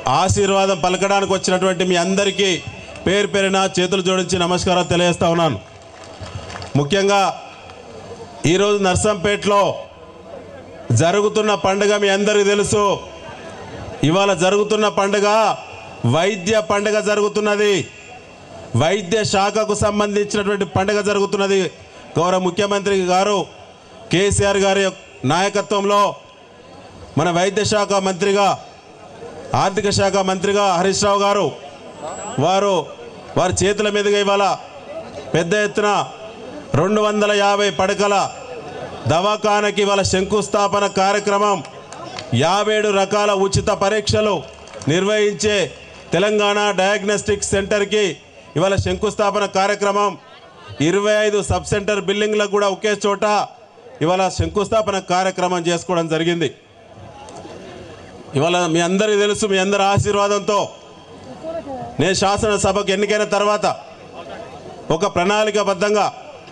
ఆశీర్వాదం పలకడానికి వచ్చినటువంటి మీ అందరికీ పేరు పేరున చేతులు జోడించి నమస్కారం తెలియజేస్తా ఉన్నాను ముఖ్యంగా ఈరోజు నర్సంపేటలో జరుగుతున్న పండుగ మీ అందరికీ తెలుసు ఇవాళ జరుగుతున్న పండుగ వైద్య పండుగ జరుగుతున్నది వైద్య శాఖకు సంబంధించినటువంటి పండుగ జరుగుతున్నది గౌరవ ముఖ్యమంత్రి గారు కేసీఆర్ గారి యొక్క నాయకత్వంలో మన వైద్య శాఖ మంత్రిగా ఆర్థిక శాఖ మంత్రిగా హరీష్ రావు గారు వారు వారి చేతుల మీదుగా ఇవాళ పెద్ద ఎత్తున రెండు వందల యాభై పడకల దవాఖానకి ఇవాళ శంకుస్థాపన కార్యక్రమం యాభై ఏడు రకాల ఉచిత పరీక్షలు నిర్వహించే తెలంగాణ డయాగ్నోస్టిక్ సెంటర్కి ఇవాళ శంకుస్థాపన కార్యక్రమం ఇరవై ఐదు సబ్ సెంటర్ బిల్డింగ్లకు కూడా ఒకే చోట ఇవాళ శంకుస్థాపన కార్యక్రమం చేసుకోవడం జరిగింది ఇవాళ మీ అందరికీ తెలుసు మీ అందరి ఆశీర్వాదంతో నేను శాసనసభకు ఎన్నికైన తర్వాత ఒక ప్రణాళికాబద్ధంగా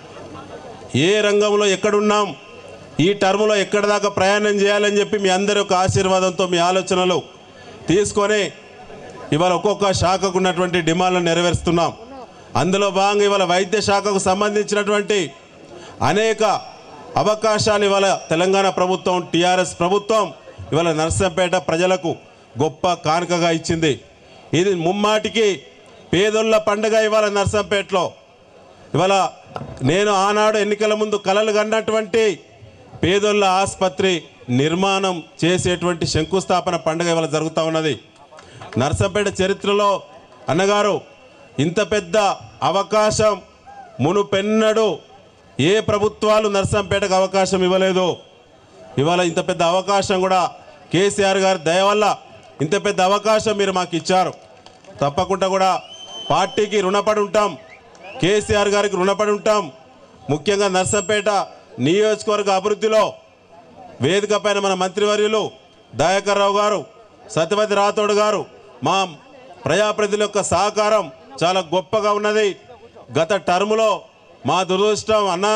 ఏ రంగంలో ఎక్కడున్నాం ఈ టర్ములో ఎక్కడి దాకా ప్రయాణం చేయాలని చెప్పి మీ అందరి యొక్క ఆశీర్వాదంతో మీ ఆలోచనలు తీసుకొని ఇవాళ ఒక్కొక్క శాఖకు ఉన్నటువంటి డిమాండ్లను నెరవేరుస్తున్నాం అందులో భాగంగా ఇవాళ వైద్య శాఖకు సంబంధించినటువంటి అనేక అవకాశాలు ఇవాళ తెలంగాణ ప్రభుత్వం టీఆర్ఎస్ ప్రభుత్వం ఇవాళ నర్సంపేట ప్రజలకు గొప్ప కానుకగా ఇచ్చింది ఇది ముమ్మాటికి పేదోళ్ళ పండుగ ఇవాళ నర్సంపేటలో ఇవాళ నేను ఆనాడు ఎన్నికల ముందు కలలు కన్నటువంటి పేదోళ్ళ ఆసుపత్రి నిర్మాణం చేసేటువంటి శంకుస్థాపన పండుగ ఇవాళ జరుగుతూ ఉన్నది నర్సంపేట చరిత్రలో అన్నగారు ఇంత పెద్ద అవకాశం మునుపెన్నడు ఏ ప్రభుత్వాలు నర్సంపేటకు అవకాశం ఇవ్వలేదు ఇవాళ ఇంత పెద్ద అవకాశం కూడా కేసీఆర్ గారి దయ వల్ల ఇంత పెద్ద అవకాశం మీరు మాకు ఇచ్చారు తప్పకుండా కూడా పార్టీకి రుణపడి ఉంటాం కేసీఆర్ గారికి రుణపడి ఉంటాం ముఖ్యంగా నర్సంపేట నియోజకవర్గ అభివృద్ధిలో వేదిక పైన మన మంత్రివర్యులు దయాకర్ రావు గారు సత్యవతి రాథోడ్ గారు మా ప్రజాప్రతినిధుల యొక్క సహకారం చాలా గొప్పగా ఉన్నది గత టర్ములో మా దురదృష్టం అన్నా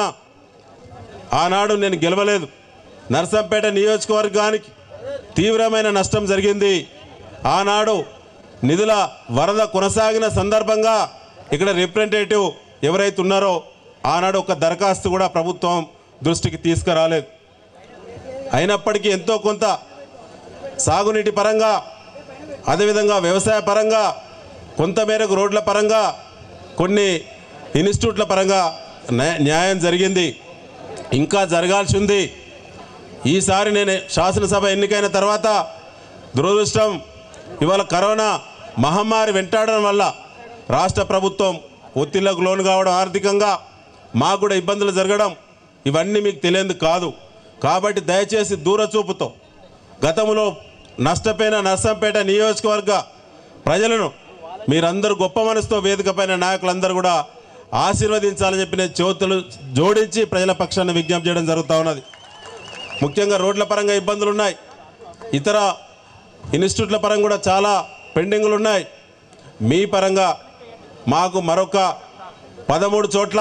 ఆనాడు నేను గెలవలేదు నర్సంపేట నియోజకవర్గానికి తీవ్రమైన నష్టం జరిగింది ఆనాడు నిధుల వరద కొనసాగిన సందర్భంగా ఇక్కడ రిప్రజెంటేటివ్ ఎవరైతే ఉన్నారో ఆనాడు ఒక దరఖాస్తు కూడా ప్రభుత్వం దృష్టికి తీసుకురాలేదు అయినప్పటికీ ఎంతో కొంత సాగునీటి పరంగా అదేవిధంగా వ్యవసాయ పరంగా కొంతమేరకు రోడ్ల పరంగా కొన్ని ఇన్స్టిట్యూట్ల పరంగా న్యాయ- న్యాయం జరిగింది ఇంకా జరగాల్సి ఉంది ఈసారి నేను శాసనసభ ఎన్నికైన తర్వాత దురదృష్టం ఇవాళ కరోనా మహమ్మారి వెంటాడడం వల్ల రాష్ట్ర ప్రభుత్వం ఒత్తిళ్లకు లోను కావడం ఆర్థికంగా మాకు కూడా ఇబ్బందులు జరగడం ఇవన్నీ మీకు తెలియంది కాదు కాబట్టి దయచేసి దూరచూపుతో గతంలో నష్టపోయిన నర్సంపేట నియోజకవర్గ ప్రజలను మీరందరూ గొప్ప మనసుతో వేదిక పైన నాయకులందరూ కూడా ఆశీర్వదించాలని చెప్పి నేను చేతులు జోడించి ప్రజల పక్షాన్ని విజ్ఞప్తి చేయడం జరుగుతూ ఉన్నది ముఖ్యంగా రోడ్ల పరంగా ఇబ్బందులు ఉన్నాయి ఇతర ఇన్స్టిట్యూట్ల పరంగా కూడా చాలా పెండింగ్లు ఉన్నాయి మీ పరంగా మాకు మరొక పదమూడు చోట్ల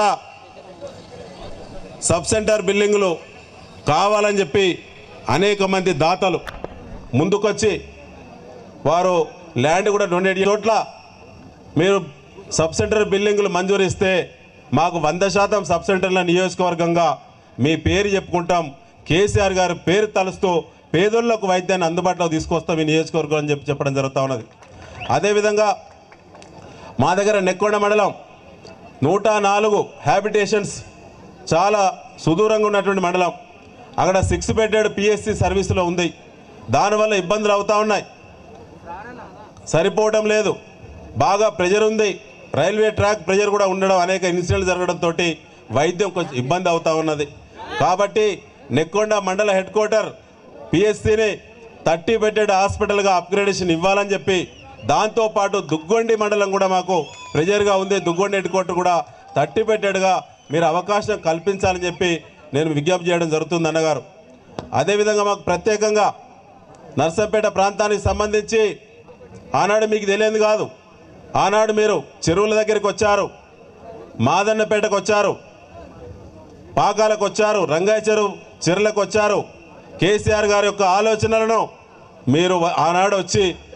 సబ్ సెంటర్ బిల్డింగులు కావాలని చెప్పి అనేక మంది దాతలు ముందుకొచ్చి వారు ల్యాండ్ కూడా డొనేట్ చోట్ల మీరు సబ్ సెంటర్ బిల్డింగులు మంజూరు ఇస్తే మాకు వంద శాతం సబ్ సెంటర్ల నియోజకవర్గంగా మీ పేరు చెప్పుకుంటాం కేసీఆర్ గారి పేరు తలుస్తూ పేదోళ్లకు వైద్యాన్ని అందుబాటులో తీసుకొస్తాం ఈ నియోజకవర్గం అని చెప్పి చెప్పడం జరుగుతూ ఉన్నది అదేవిధంగా మా దగ్గర నెక్కొండ మండలం నూట నాలుగు హ్యాబిటేషన్స్ చాలా సుదూరంగా ఉన్నటువంటి మండలం అక్కడ సిక్స్ బెడెడ్ పిఎస్సి సర్వీసులో ఉంది దానివల్ల ఇబ్బందులు అవుతూ ఉన్నాయి సరిపోవటం లేదు బాగా ప్రెజర్ ఉంది రైల్వే ట్రాక్ ప్రెజర్ కూడా ఉండడం అనేక ఇన్సిడెంట్లు జరగడంతో వైద్యం కొంచెం ఇబ్బంది అవుతా ఉన్నది కాబట్టి నెక్కొండ మండల హెడ్ క్వార్టర్ పిఎస్సిని థర్టీ బెడెడ్ హాస్పిటల్గా అప్గ్రేడేషన్ ఇవ్వాలని చెప్పి దాంతోపాటు దుగ్గొండి మండలం కూడా మాకు ప్రెజర్గా ఉంది దుగ్గొండి హెడ్ క్వార్టర్ కూడా థర్టీ బెడెడ్గా మీరు అవకాశం కల్పించాలని చెప్పి నేను విజ్ఞప్తి చేయడం జరుగుతుంది అన్నగారు అదేవిధంగా మాకు ప్రత్యేకంగా నర్సంపేట ప్రాంతానికి సంబంధించి ఆనాడు మీకు తెలియదు కాదు ఆనాడు మీరు చెరువుల దగ్గరికి వచ్చారు మాదన్నపేటకు వచ్చారు పాకాలకు వచ్చారు రంగాయ చెరువు చెరువులకు వచ్చారు కేసీఆర్ గారి యొక్క ఆలోచనలను మీరు వ- ఆనాడు వచ్చి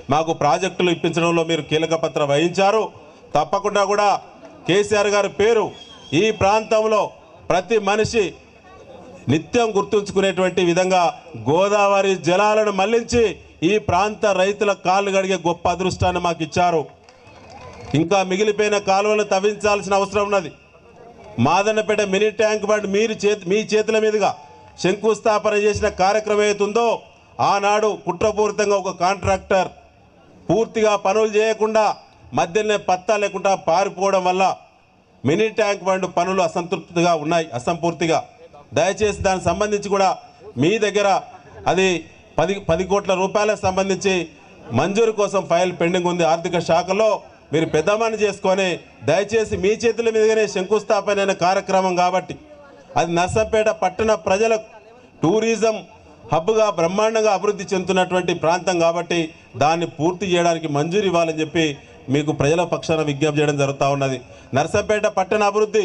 మాకు ప్రాజెక్టులు ఇప్పించడంలో మీరు కీలక పాత్ర వహించారు తప్పకుండా కూడా కేసీఆర్ గారి పేరు ఈ ప్రాంతంలో ప్రతి మనిషి నిత్యం గుర్తుంచుకునేటువంటి విధంగా గోదావరి జలాలను మళ్లించి ఈ ప్రాంత రైతుల కాళ్ళు గడిగే గొప్ప అదృష్టాన్ని మాకు ఇచ్చారు ఇంకా మిగిలిపోయిన కాలువలను తవ్వించాల్సిన అవసరం ఉన్నది మాదన్నపేట మినీ ట్యాంక్ బండ్ మీరు చేతి మీ చేతుల మీదుగా శంకుస్థాపన చేసిన కార్యక్రమం ఏతుందో ఆనాడు కుట్రపూరితంగా ఒక కాంట్రాక్టర్ పూర్తిగా పనులు చేయకుండా మధ్యలోనే పత్తా లేకుండా పారిపోవడం వల్ల మినీ ట్యాంక్ బండ్ పనులు అసంతృప్తిగా ఉన్నాయి అసంపూర్తిగా దయచేసి దానికి సంబంధించి కూడా మీ దగ్గర అది పది పది కోట్ల రూపాయలకు సంబంధించి మంజూరు కోసం ఫైల్ పెండింగ్ ఉంది ఆర్థిక శాఖలో మీరు పెద్దమని చేసుకొని దయచేసి మీ చేతుల మీదుగానే శంకుస్థాపన అయిన కార్యక్రమం కాబట్టి అది నర్సంపేట పట్టణ ప్రజలకు టూరిజం హబ్గా బ్రహ్మాండంగా అభివృద్ధి చెందుతున్నటువంటి ప్రాంతం కాబట్టి దాన్ని పూర్తి చేయడానికి మంజూరు ఇవ్వాలని చెప్పి మీకు ప్రజల పక్షాన విజ్ఞప్తి చేయడం జరుగుతూ ఉన్నది నర్సంపేట పట్టణ అభివృద్ధి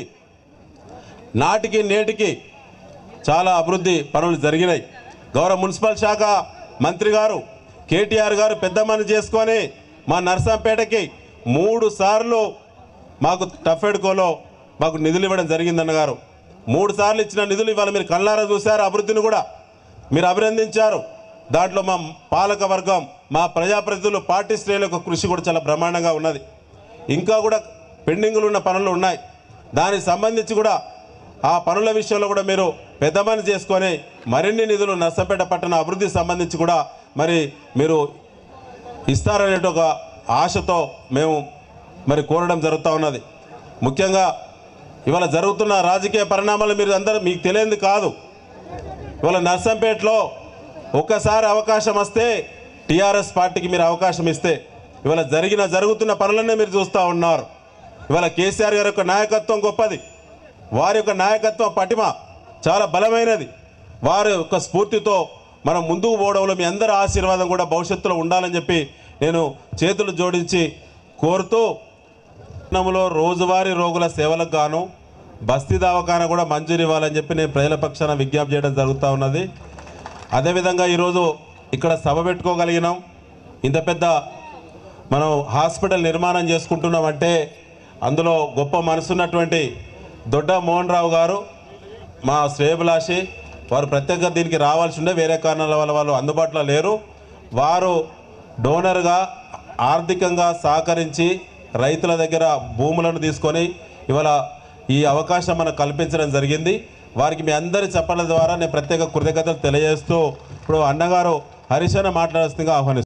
నాటికి నేటికి చాలా అభివృద్ధి పనులు జరిగినాయి గౌరవ మున్సిపల్ శాఖ మంత్రి గారు కేటీఆర్ గారు పెద్ద మని చేసుకొని మా నర్సంపేటకి మూడు సార్లు మాకు టఫెడ్కోలో మాకు నిధులు ఇవ్వడం జరిగిందన్న గారు మూడు సార్లు ఇచ్చిన నిధులు ఇవాళ మీరు కళ్ళారా చూశారు అభివృద్ధిని కూడా మీరు అభినందించారు దాంట్లో మా పాలక వర్గం మా ప్రజాప్రతినిధులు పార్టీ శ్రేణుల యొక్క కృషి కూడా చాలా బ్రహ్మాండంగా ఉన్నది ఇంకా కూడా పెండింగ్లు ఉన్న పనులు ఉన్నాయి దానికి సంబంధించి కూడా ఆ పనుల విషయంలో కూడా మీరు పెద్దమని చేసుకొని మరిన్ని నిధులు నర్సంపేట పట్టణ అభివృద్ధికి సంబంధించి కూడా మరి మీరు ఇస్తారనే ఒక ఆశతో మేము మరి కోరడం జరుగుతూ ఉన్నది ముఖ్యంగా ఇవాళ జరుగుతున్న రాజకీయ పరిణామాలు మీరు అందరూ మీకు తెలియంది కాదు ఇవాళ నర్సంపేటలో ఒక్కసారి అవకాశం వస్తే టీఆర్ఎస్ పార్టీకి మీరు అవకాశం ఇస్తే ఇవాళ జరిగిన జరుగుతున్న పనులన్నీ మీరు చూస్తూ ఉన్నారు ఇవాళ కేసీఆర్ గారి యొక్క నాయకత్వం గొప్పది వారి యొక్క నాయకత్వం పటిమ చాలా బలమైనది వారి యొక్క స్ఫూర్తితో మనం ముందుకు పోవడంలో మీ అందరి ఆశీర్వాదం కూడా భవిష్యత్తులో ఉండాలని చెప్పి నేను చేతులు జోడించి కోరుతూ పట్టణంలో రోజువారీ రోగుల సేవలకు గాను బస్తీ దవాఖాన కూడా మంజూరు ఇవ్వాలని చెప్పి నేను ప్రజల పక్షాన విజ్ఞప్తి చేయడం జరుగుతూ ఉన్నది అదేవిధంగా ఈరోజు ఇక్కడ సభ పెట్టుకోగలిగినాం ఇంత పెద్ద మనం హాస్పిటల్ నిర్మాణం చేసుకుంటున్నామంటే అందులో గొప్ప మనసున్నటువంటి దొడ్డ మోహన్ రావు గారు మా శ్రేయభిలాషి వారు ప్రత్యేకంగా దీనికి రావాల్సి ఉండే వేరే కారణాల వల్ల వాళ్ళు అందుబాటులో లేరు వారు డోనర్గా ఆర్థికంగా సహకరించి రైతుల దగ్గర భూములను తీసుకొని ఇవాళ ఈ అవకాశం మనకు కల్పించడం జరిగింది వారికి మీ అందరి చెప్పల ద్వారా నేను ప్రత్యేక కృతజ్ఞతలు తెలియజేస్తూ ఇప్పుడు అన్నగారు హరిశన మాట్లాడుతుందిగా ఆహ్వానిస్తున్నాను